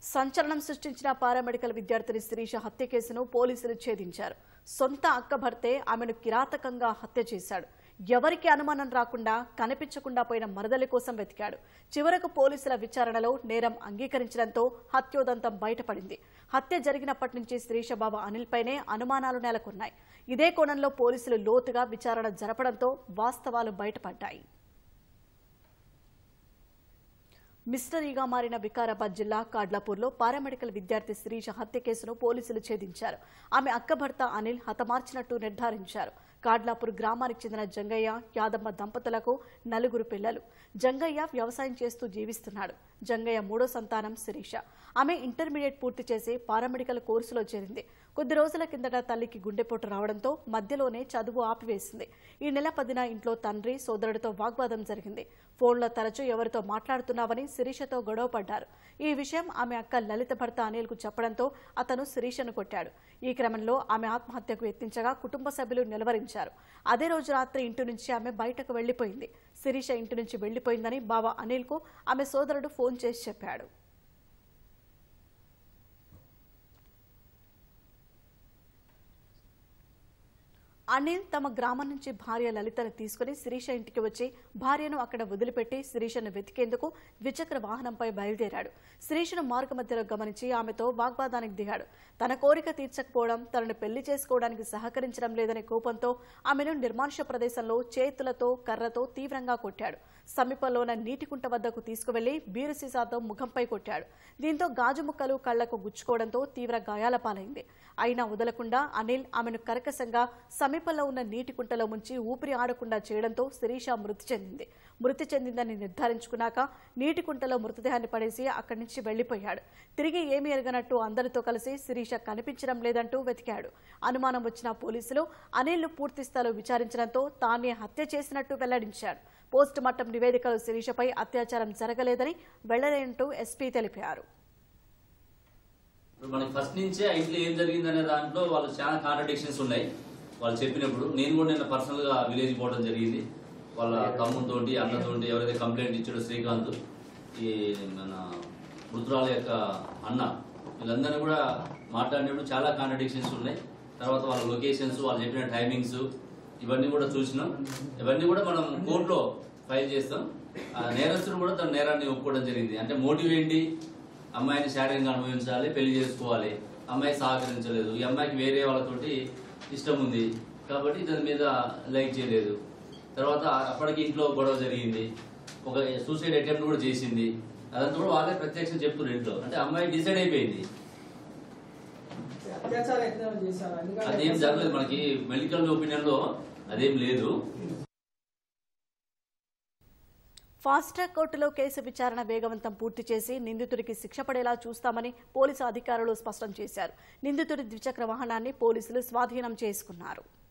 సంచలనం సృష్టించిన పారామెడికల్ విద్యార్థిని శిరీష హత్య కేసును పోలీసులు ఛేదించారు సొంత అక్క భర్తే ఆమెను కిరాతకంగా హత్య చేశాడు ఎవరికి అనుమానం రాకుండా కనిపించకుండా పోయిన మరదలి కోసం వెతికాడు చివరకు పోలీసుల విచారణలో నేరం అంగీకరించడంతో హత్యోదంతం బయటపడింది హత్య జరిగినప్పటి నుంచి శిరీష బాబా అనిల్పైనే అనుమానాలు నెలకొన్నాయి ఇదే కోణంలో పోలీసులు లోతుగా విచారణ జరపడంతో వాస్తవాలు బయటపడ్డాయి మిస్టరీగా మారిన వికారాబాద్ జిల్లా కాడ్లాపూర్లో పారామెడికల్ విద్యార్థి శిరీష హత్య కేసును పోలీసులు ఛేదించారు ఆమె అక్క భర్త అనిల్ హతమార్చినట్టు నిర్ధారించారు కాడ్లాపూర్ గ్రామానికి చెందిన జంగయ్య యాదమ్మ దంపతులకు నలుగురు పిల్లలు జంగయ్య వ్యవసాయం చేస్తూ జీవిస్తున్నాడు జంగయ్య మూడో సంతానం శిరీష ఆమె ఇంటర్మీడియట్ పూర్తి చేసి పారామెడికల్ కోర్సులో చేరింది కొద్ది రోజుల కిందట తల్లికి గుండెపోటు రావడంతో మధ్యలోనే చదువు ఆపివేసింది ఈ నెల పదిన ఇంట్లో తండ్రి సోదరుడితో వాగ్వాదం జరిగింది ఫోన్లో తరచూ ఎవరితో మాట్లాడుతున్నావని శిరీషతో గొడవ పడ్డారు ఈ విషయం ఆమె అక్క లలిత భర్త అనిల్కు చెప్పడంతో అతను శిరీషను కొట్టాడు ఈ క్రమంలో ఆమె ఆత్మహత్యకు యత్నించగా కుటుంబ సభ్యులు నిలవరించారు అదే రోజు రాత్రి ఇంటి నుంచి ఆమె బయటకు వెళ్లిపోయింది శిరీష ఇంటి నుంచి వెళ్లిపోయిందని బావ అనిల్కు ఆమె సోదరుడు ఫోన్ చేసి చెప్పాడు అనిల్ తమ గ్రామం నుంచి భార్య లలితను తీసుకుని శిరీష ఇంటికి వచ్చి భార్యను అక్కడ వదిలిపెట్టి శిరీషను వెతికేందుకు ద్విచక్ర వాహనంపై బయలుదేరాడు శిరీషను మార్గ మధ్యలో గమనించి ఆమెతో వాగ్వాదానికి దిగాడు తన కోరిక తీర్చకపోవడం తనను పెళ్లి చేసుకోవడానికి సహకరించడం లేదనే కోపంతో ఆమెను నిర్మానుష ప్రదేశంలో చేతులతో కర్రతో తీవ్రంగా కొట్టాడు సమీపంలో ఉన్న నీటి కుంట వద్దకు తీసుకువెళ్లి బీరు సీసాతో ముఖంపై కొట్టాడు దీంతో గాజు ముక్కలు కళ్లకు గుచ్చుకోవడంతో తీవ్ర గాయాల పాలైంది అయినా వదలకుండా అనిల్ ఆమెను కరకసంగా సమీపంలో ఉన్న నీటి కుంటలో ముంచి ఊపిరి ఆడకుండా చేయడంతో శిరీష మృతి చెందింది మృతి చెందిందని నిర్ధారించుకున్నాక నీటి కుంటలో మృతదేహాన్ని పడేసి అక్కడి నుంచి వెళ్లిపోయాడు తిరిగి ఏమీ ఎరగనట్టు అందరితో కలిసి శిరీష కనిపించడం లేదంటూ వెతికాడు అనుమానం వచ్చిన పోలీసులు అనిల్ను పూర్తి స్థాయిలో విచారించడంతో తానే హత్య చేసినట్టు వెల్లడించాడు పోస్ట్ మార్టం నివేదికలో శిరీషపై అత్యాచారం జరగలేదని వెళ్లలేనంటూ ఎస్పీ తెలిపారు ఇప్పుడు మనకి ఫస్ట్ నుంచే ఆ ఇంట్లో ఏం జరిగింది అనే దాంట్లో వాళ్ళు చాలా కాంట్రడిక్షన్స్ ఉన్నాయి వాళ్ళు చెప్పినప్పుడు నేను కూడా నిన్న పర్సనల్ గా విలేజ్ పోవడం జరిగింది వాళ్ళ తమ్ముడితోటి అన్నతోటి ఎవరైతే కంప్లైంట్ ఇచ్చాడో శ్రీకాంత్ ఈ మన మృతురాల యొక్క అన్న వీళ్ళందరినీ కూడా మాట్లాడినప్పుడు చాలా కాంట్రడిక్షన్స్ ఉన్నాయి తర్వాత వాళ్ళ లొకేషన్స్ వాళ్ళు చెప్పిన టైమింగ్స్ ఇవన్నీ కూడా చూసినాం ఇవన్నీ కూడా మనం కోర్టులో ఫైల్ చేస్తాం ఆ నేరస్తుడు కూడా తన నేరాన్ని ఒప్పుకోవడం జరిగింది అంటే మోటివ్ ఏంటి అమ్మాయిని శారీరంగా అనుభవించాలి పెళ్లి చేసుకోవాలి అమ్మాయి సహకరించలేదు ఈ అమ్మాయికి వేరే వాళ్ళతోటి ఇష్టం ఉంది కాబట్టి దాని మీద లైక్ చేయలేదు తర్వాత అప్పటికి ఇంట్లో గొడవ జరిగింది ఒక సూసైడ్ అటెంప్ట్ కూడా చేసింది అదంతా కూడా వాళ్ళే ప్రత్యక్షం చెప్తున్నారు ఇంట్లో అంటే అమ్మాయి డిసైడ్ అయిపోయింది అత్యాచార యత్నం చేశారు అందుకని అదేం జరగలేదు మనకి మెడికల్ ఒపీనియన్ లో అదేం లేదు ఫాస్ట్ ట్రాక్ కోర్టులో కేసు విచారణ వేగవంతం పూర్తి చేసి నిందితుడికి శిక్ష పడేలా చూస్తామని పోలీసు అధికారులు స్పష్టం చేశారు నిందితుడి ద్విచక్ర వాహనాన్ని పోలీసులు స్వాధీనం చేసుకున్నారు